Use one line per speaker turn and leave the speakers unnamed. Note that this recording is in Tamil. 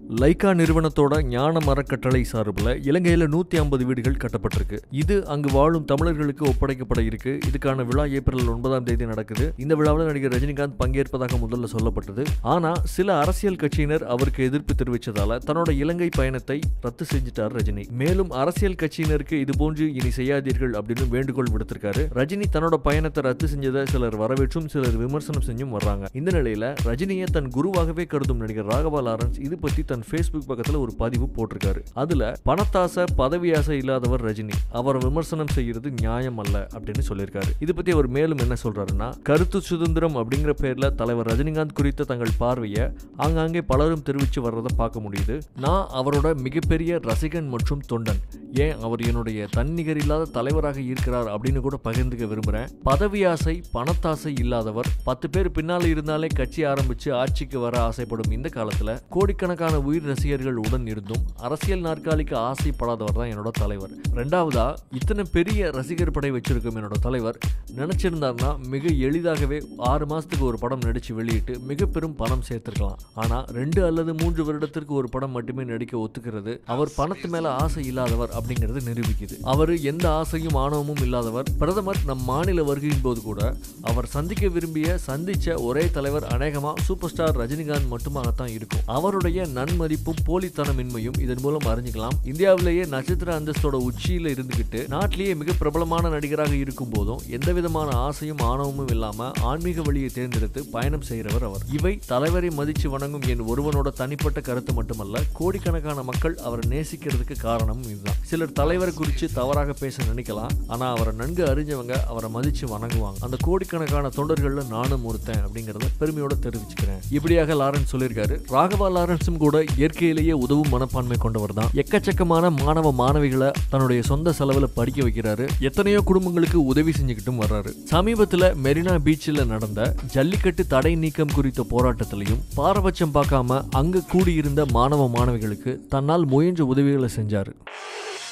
லைக்கா நிறுவனத்தோட ஞான மரக்கட்டளை சார்பில் இலங்கையில் நூற்றி ஐம்பது வீடுகள் கட்டப்பட்டிருக்கு இது அங்கு வாழும் தமிழர்களுக்கு ஒப்படைக்கப்பட இருக்கு இதுக்கான விழா ஏப்ரல் ஒன்பதாம் தேதி நடக்குது இந்த விழாவில் நடிகர் ரஜினிகாந்த் பங்கேற்பதாக முதல்ல சொல்லப்பட்டது ஆனா சில அரசியல் கட்சியினர் அவருக்கு எதிர்ப்பு தெரிவித்ததால தன்னோட இலங்கை பயணத்தை ரத்து செஞ்சிட்டார் ரஜினி மேலும் அரசியல் கட்சியினருக்கு இது போன்று இனி செய்யாதீர்கள் அப்படின்னு வேண்டுகோள் விடுத்திருக்காரு ரஜினி தன்னோட பயணத்தை ரத்து செஞ்சதை சிலர் வரவேற்றும் சிலர் விமர்சனம் செஞ்சும் வர்றாங்க இந்த நிலையில ரஜினியை தன் குருவாகவே கருதும் நடிகர் ராகவா லாரன்ஸ் இது பத்தி தன் ஃபேஸ்புக் பக்கத்துல ஒரு பதிவு போட்டிருக்காரு அதுல பணத்தாசை பதவி ஆசை இல்லாதவர் ரஜினி அவரை விமர்சனம் செய்யறது நியாயம் அல்ல அப்படின்னு சொல்லியிருக்காரு இது பத்தி அவர் மேலும் என்ன சொல்றாருன்னா கருத்து சுதந்திரம் அப்படிங்கிற பேர்ல தலைவர் ரஜினிகாந்த் குறித்த தங்கள் பார்வையை ஆங்காங்கே பலரும் தெரிவித்து வர்றதை பார்க்க முடியுது நான் அவரோட மிகப்பெரிய ரசிகன் மற்றும் தொண்டன் ஏன் அவர் என்னுடைய தன்னிகர் இல்லாத தலைவராக இருக்கிறார் அப்படின்னு கூட பகிர்ந்துக்க விரும்புறேன் பதவி ஆசை பணத்தாசை இல்லாதவர் பத்து பேர் பின்னால இருந்தாலே கட்சி ஆரம்பிச்சு ஆட்சிக்கு வர ஆசைப்படும் இந்த காலத்துல கோடிக்கணக்கான உயிர் ரசிகர்கள் உடன் இருந்தும் அரசியல் நாற்காலிக்கு ஆசைப்படாதவர் தான் என்னோட தலைவர் ரெண்டாவதா இத்தனை பெரிய ரசிகர் படை வச்சிருக்கும் என்னோட தலைவர் நினைச்சிருந்தாருன்னா மிக எளிதாகவே ஆறு மாசத்துக்கு ஒரு படம் நடிச்சு வெளியிட்டு மிக பெரும் பணம் சேர்த்திருக்கலாம் ஆனா ரெண்டு அல்லது மூன்று வருடத்திற்கு ஒரு படம் மட்டுமே நடிக்க ஒத்துக்கிறது அவர் பணத்து மேல ஆசை இல்லாதவர் அப்படிங்கிறது நிரூபிக்குது அவர் எந்த ஆசையும் ஆணவமும் இல்லாதவர் பிரதமர் நம் மாநில வருகையின் போது கூட அவர் சந்திக்க விரும்பிய சந்திச்ச ஒரே தலைவர் அநேகமா சூப்பர் ஸ்டார் ரஜினிகாந்த் மட்டுமாகத்தான் இருக்கும் அவருடைய நன்மதிப்பும் போலித்தனமின்மையும் இதன் மூலம் அறிஞ்சுக்கலாம் இந்தியாவிலேயே நட்சத்திர அந்தஸ்தோட உச்சியில இருந்துகிட்டு நாட்டிலேயே மிக பிரபலமான நடிகராக இருக்கும் போதும் எந்த விதமான ஆசையும் ஆணவமும் இல்லாம ஆன்மீக வழியை தேர்ந்தெடுத்து பயணம் செய்கிறவர் அவர் இவை தலைவரை மதிச்சு வணங்கும் என் ஒருவனோட தனிப்பட்ட கருத்து மட்டுமல்ல கோடிக்கணக்கான மக்கள் அவரை நேசிக்கிறதுக்கு காரணமும் இதுதான் சிலர் தலைவரை குறித்து தவறாக பேச நினைக்கலாம் ஆனா அவரை நன்கு அறிஞ்சவங்க அவரை மதிச்சு வணங்குவாங்க அந்த கோடிக்கணக்கான தொண்டர்கள்ல நானும் ஒருத்தன் அப்படிங்கறத பெருமையோட தெரிவிச்சுக்கிறேன் இப்படியாக லாரன்ஸ் சொல்லியிருக்காரு ராகவா லாரன்ஸும் கூட இயற்கையிலேயே உதவும் மனப்பான்மை கொண்டவர் தான் எக்கச்சக்கமான மாணவ மாணவிகளை தன்னுடைய சொந்த செலவுல படிக்க வைக்கிறாரு எத்தனையோ குடும்பங்களுக்கு உதவி செஞ்சுக்கிட்டும் வர்றாரு சமீபத்துல மெரினா பீச்சில் நடந்த ஜல்லிக்கட்டு தடை நீக்கம் குறித்த போராட்டத்திலையும் பாரபட்சம் பார்க்காம அங்க கூடியிருந்த மாணவ மாணவிகளுக்கு தன்னால் முயன்ற உதவிகளை செஞ்சாரு